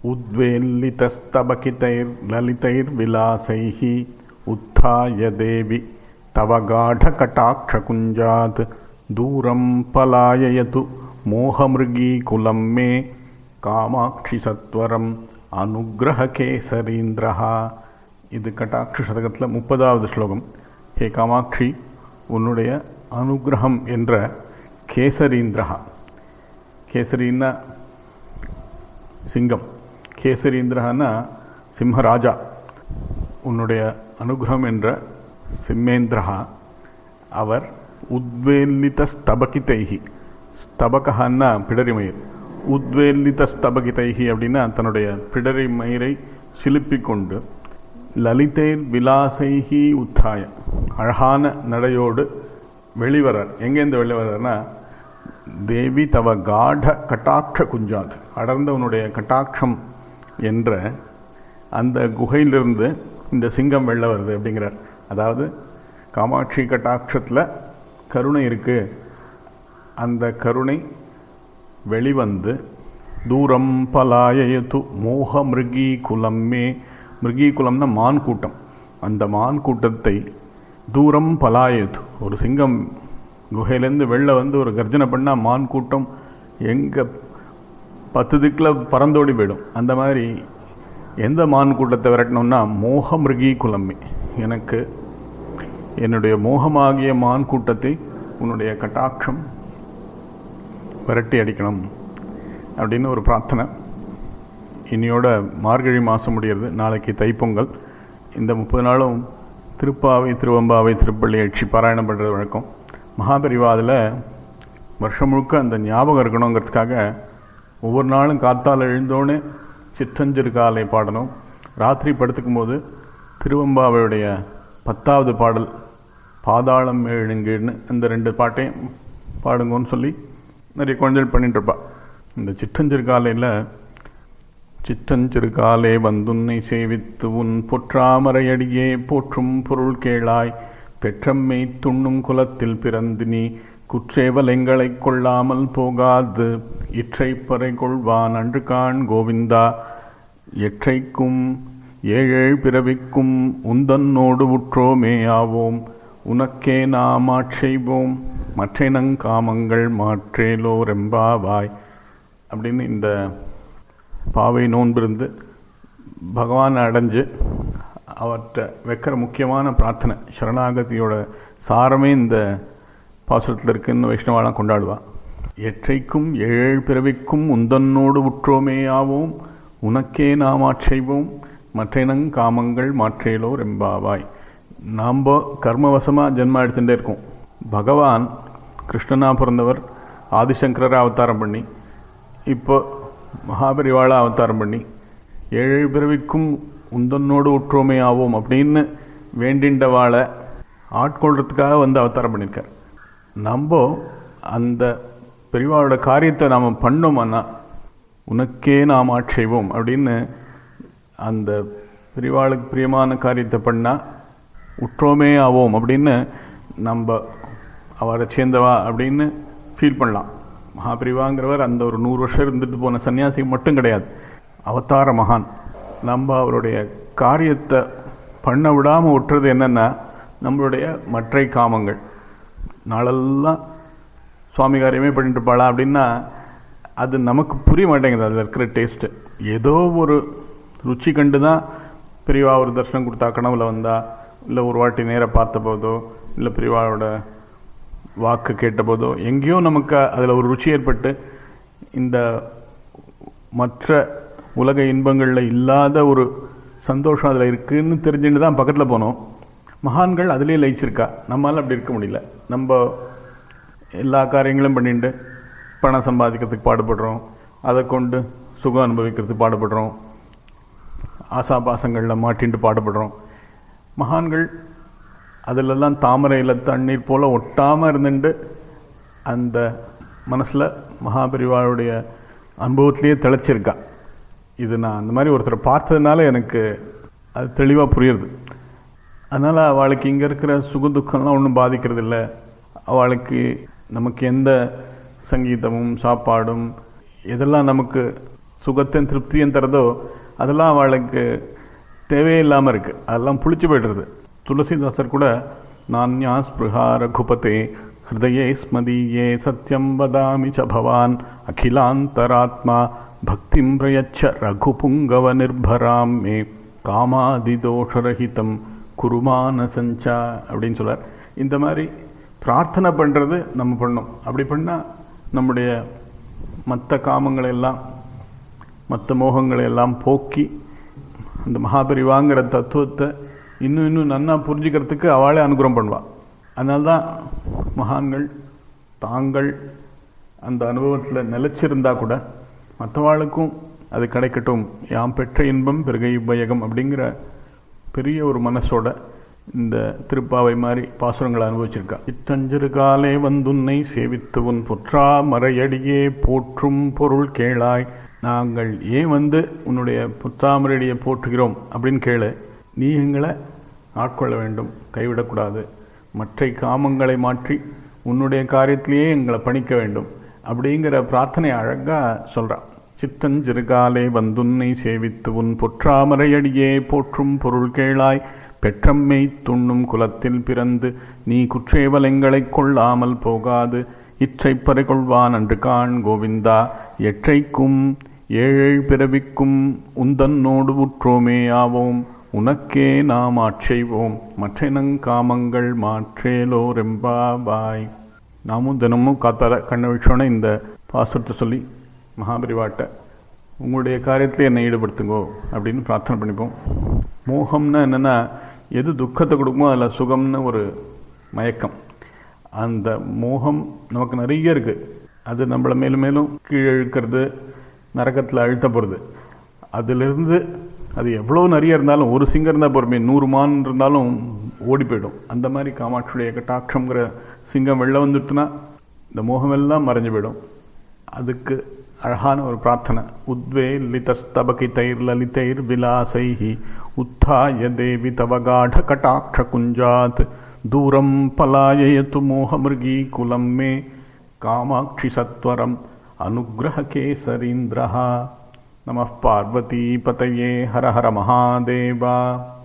उद्वेल्लितस्तबकितैर्ललितैर्विलासैः उत्थाय देवि तव गाढकटाक्षकुञ्जात् दूरं पलाययतु मोहमृगीकुलं मे காமாட்சி சத்வரம் அனுகிரக கேசரீந்திரஹா இது கட்டாட்சி சதகத்தில் முப்பதாவது ஸ்லோகம் ஹே காமாட்சி உன்னுடைய அனுகிரகம் என்ற கேசரீந்திரஹா கேசரின்னா சிங்கம் கேசரீந்திரஹான்னா சிம்மராஜா உன்னுடைய அனுகிரகம் என்ற சிம்மேந்திரஹா அவர் உத்வேலித ஸ்தபகிதைகி ஸ்தபகன்னா பிடரிமயிர் உத்வேலித ஸ்தபகிதைகி அப்படின்னா தன்னுடைய பிடரி மயிரை சிலுப்பிக் கொண்டு லலிதேர் விலாசைகி உத்தாய அழகான நடையோடு வெளிவரார் எங்கேருந்து வெளிவரார்னா தேவி தவ காட கட்டாட்ச குஞ்சாத் அடர்ந்தவனுடைய கட்டாட்சம் என்ற அந்த குகையிலிருந்து இந்த சிங்கம் வெளில வருது அப்படிங்கிறார் அதாவது காமாட்சி கட்டாட்சத்தில் கருணை இருக்கு அந்த கருணை வெளிவந்து தூரம் பலாயத்து மோக மிருகி குலம்மே மிருகி குலம்னா மான் கூட்டம் அந்த மான் கூட்டத்தை தூரம் பலாயத்து ஒரு சிங்கம் குகையிலேருந்து வெளில வந்து ஒரு கர்ஜனை பண்ணால் மான் கூட்டம் எங்கே பத்து திக்கில் பறந்தோடி போயிடும் அந்த மாதிரி எந்த மான் கூட்டத்தை விரட்டணும்னா மோக மிருகி குலம்மே எனக்கு என்னுடைய மோகமாகிய மான் கூட்டத்தை உன்னுடைய கட்டாட்சம் விரட்டி அடிக்கணும் அப்படின்னு ஒரு பிரார்த்தனை இன்னையோட மார்கழி மாதம் முடியறது நாளைக்கு தைப்பொங்கல் இந்த முப்பது நாளும் திருப்பாவை திருவம்பாவை திருப்பள்ளி எழுச்சி பாராயணம் பண்ணுறது வழக்கம் மகாபரிவாதில் வருஷம் முழுக்க அந்த ஞாபகம் இருக்கணுங்கிறதுக்காக ஒவ்வொரு நாளும் காத்தால் எழுந்தோன்னு சிற்றஞ்சரு காலை பாடணும் ராத்திரி படுத்துக்கும் போது திருவம்பாவையுடைய பத்தாவது பாடல் பாதாளம் எழுங்குன்னு இந்த ரெண்டு பாட்டையும் பாடுங்கன்னு சொல்லி நிறைய குழந்தைகள் பண்ணிட்டு இருப்பா இந்த சிற்றஞ்சிறு காலையில் சிற்றஞ்சிறு காலே வந்துன்னை சேவித்து உன் பொற்றாமரை அடியே போற்றும் பொருள் கேளாய் பெற்றம்மை துண்ணும் குலத்தில் பிறந்து நீ குற்றேவலைங்களை கொள்ளாமல் போகாது இற்றை பறை கொள்வான் அன்று கான் கோவிந்தா எற்றைக்கும் ஏழேழ் பிறவிக்கும் உந்தன்னோடு உற்றோமே ஆவோம் உனக்கே நாம் ஆட்செய்வோம் மற்றினங்காமங்கள் மாற்றேலோ ரெம்பாவாய் அப்படின்னு இந்த பாவை நோன்பிருந்து பகவான் அடைஞ்சு அவர்கிட்ட வைக்கிற முக்கியமான பிரார்த்தனை சரணாகதியோட சாரமே இந்த பாசுரத்தில் இருக்குன்னு வைஷ்ணவாலாம் கொண்டாடுவா எற்றைக்கும் ஏழு பிறவிக்கும் உந்தன்னோடு உற்றோமே ஆவோம் உனக்கே நாம் ஆட்செய்வோம் மற்றினங் காமங்கள் மாற்றேலோ ரெம்பாவாய் நாம் கர்மவசமாக ஜென்மம் எடுத்துகிட்டே இருக்கோம் பகவான் கிருஷ்ணனா பிறந்தவர் ஆதிசங்கரரை அவதாரம் பண்ணி இப்போ மகாபரிவாளா அவதாரம் பண்ணி ஏழு பிறவிக்கும் உந்தன்னோடு உற்றோமே ஆவோம் அப்படின்னு வேண்டின்றவாளை ஆட்கொள்றதுக்காக வந்து அவதாரம் பண்ணியிருக்கார் நம்ம அந்த பெரியவாளோட காரியத்தை நாம் பண்ணோம்னா உனக்கே நாம் ஆட்செய்வோம் அப்படின்னு அந்த பெரியவாளுக்கு பிரியமான காரியத்தை பண்ணால் உற்றோமே ஆவோம் அப்படின்னு நம்ம அவரை சேர்ந்தவா அப்படின்னு ஃபீல் பண்ணலாம் மகாபிரிவாங்கிறவர் அந்த ஒரு நூறு வருஷம் இருந்துட்டு போன சன்னியாசி மட்டும் கிடையாது அவதார மகான் நம்ம அவருடைய காரியத்தை பண்ண விடாமல் விட்டுறது என்னென்னா நம்மளுடைய மற்றை காமங்கள் நாளெல்லாம் சுவாமி காரியமே பண்ணிட்டு இருப்பாளா அப்படின்னா அது நமக்கு புரிய மாட்டேங்குது அதில் இருக்கிற டேஸ்ட்டு ஏதோ ஒரு ருச்சி கண்டு தான் பெரியவா ஒரு தர்ஷனம் கொடுத்தா கனவுல வந்தா இல்லை ஒரு வாட்டி நேராக பார்த்த போதோ இல்லை பெரியவாவோட வாக்கு கேட்ட போதோ எங்கேயோ நமக்கு அதில் ஒரு ருச்சி ஏற்பட்டு இந்த மற்ற உலக இன்பங்களில் இல்லாத ஒரு சந்தோஷம் அதில் இருக்குன்னு தெரிஞ்சுட்டு தான் பக்கத்தில் போனோம் மகான்கள் அதிலே லயிச்சிருக்கா நம்மளால் அப்படி இருக்க முடியல நம்ம எல்லா காரியங்களும் பண்ணிட்டு பணம் சம்பாதிக்கிறதுக்கு பாடுபடுறோம் அதை கொண்டு சுகம் அனுபவிக்கிறதுக்கு பாடுபடுறோம் ஆசாபாசங்களில் மாட்டின்ட்டு பாடுபடுறோம் மகான்கள் அதிலெல்லாம் தாமரையில் தண்ணீர் போல் ஒட்டாமல் இருந்துட்டு அந்த மனசில் மகாபரிவாளுடைய அனுபவத்திலேயே திளைச்சிருக்கா இது நான் அந்த மாதிரி ஒருத்தரை பார்த்ததுனால எனக்கு அது தெளிவாக புரியுது அதனால் அவளுக்கு இங்கே இருக்கிற சுக துக்கம்லாம் ஒன்றும் பாதிக்கிறது இல்லை அவளுக்கு நமக்கு எந்த சங்கீதமும் சாப்பாடும் எதெல்லாம் நமக்கு சுகத்தையும் திருப்தியும் தரதோ அதெல்லாம் அவளுக்கு தேவையில்லாமல் இருக்கு அதெல்லாம் புளிச்சு போய்டுறது துளசிதாசர் கூட நான்யா ஸ்பிருஹா ரகுபதே ஹிருதயே ஸ்மதீயே சத்யம் வதாமி ச பவான் அகிலாந்தராத்மா பக்திம் பிரயச்ச ரகுபுங்கவ நிர்பராம் மே காமாதிதோஷரஹிதம் குருமான சஞ்சா அப்படின்னு சொல்றார் இந்த மாதிரி பிரார்த்தனை பண்றது நம்ம பண்ணோம் அப்படி பண்ணா நம்முடைய மற்ற காமங்களை எல்லாம் மற்ற மோகங்களை எல்லாம் போக்கி அந்த மகாபரிவாங்கிற தத்துவத்தை இன்னும் இன்னும் நன்னா புரிஞ்சுக்கிறதுக்கு அவளே அனுகிரகம் பண்ணுவாள் அதனால தான் மகான்கள் தாங்கள் அந்த அனுபவத்தில் நிலைச்சிருந்தா கூட மற்றவாளுக்கும் அது கிடைக்கட்டும் யாம் பெற்ற இன்பம் பெருகை உபயகம் அப்படிங்கிற பெரிய ஒரு மனசோட இந்த திருப்பாவை மாதிரி பாசுரங்களை அனுபவிச்சிருக்கா இத்தஞ்சரு காலே வந்துன்னை சேவித்து உன் புற்றா மறையடியே போற்றும் பொருள் கேளாய் நாங்கள் ஏன் வந்து உன்னுடைய புத்தாமரடியை போற்றுகிறோம் அப்படின்னு கேளு நீ எங்களை ஆட்கொள்ள வேண்டும் கைவிடக்கூடாது மற்ற காமங்களை மாற்றி உன்னுடைய காரியத்திலேயே எங்களை பணிக்க வேண்டும் அப்படிங்கிற பிரார்த்தனை அழகா சொல்றான் சித்தஞ்சிறுகாலே வந்துன்னை சேவித்து உன் பொற்றாமரையடியே போற்றும் பொருள் கேளாய் பெற்றம்மை துண்ணும் குலத்தில் பிறந்து நீ குற்றேவலங்களைக் கொள்ளாமல் போகாது இற்றை பறிகொள்வான் அன்று காண் கோவிந்தா எற்றைக்கும் ஏழேழ் பிறவிக்கும் உந்தன்னோடு உற்றோமே ஆவோம் உனக்கே நாம் ஆட்செய்வோம் மற்றினங் காமங்கள் மாற்றேலோ ரெம்பாபாய் நாமும் தினமும் காத்தால கண்ணை வச்சோன்னே இந்த பாசுரத்தை சொல்லி மகாபரிவாட்ட உங்களுடைய காரியத்தில் என்னை ஈடுபடுத்துங்கோ அப்படின்னு பிரார்த்தனை பண்ணிப்போம் மோகம்னா என்னென்னா எது துக்கத்தை கொடுக்குமோ அதில் சுகம்னு ஒரு மயக்கம் அந்த மோகம் நமக்கு நிறைய இருக்கு அது நம்மளை மேலும் மேலும் கீழே இழுக்கிறது நரக்கத்தில் அழுத்த போகிறது அதிலிருந்து அது எவ்வளோ நிறைய இருந்தாலும் ஒரு சிங்கம் இருந்தால் பொறுமை நூறு மான் இருந்தாலும் ஓடி போயிடும் அந்த மாதிரி காமாட்சியுடைய கட்டாட்சங்கிற சிங்கம் வெளில வந்துட்டுனா இந்த மோகமெல்லாம் மறைஞ்சு போயிடும் அதுக்கு அழகான ஒரு பிரார்த்தனை உத்வேலிதஸ்தபகிதைர் லலிதைர் விலாசைஹி உத்தாய தேவி தவகாட கட்டாட்ச குஞ்சாத் தூரம் பலாயயத்து மோகமிருகீ குலம் மே காமாட்சி சத்வரம் அனுகிரக கேசரீந்திரா நம பார்வதி பதையே ஹர ஹர மகாதேவா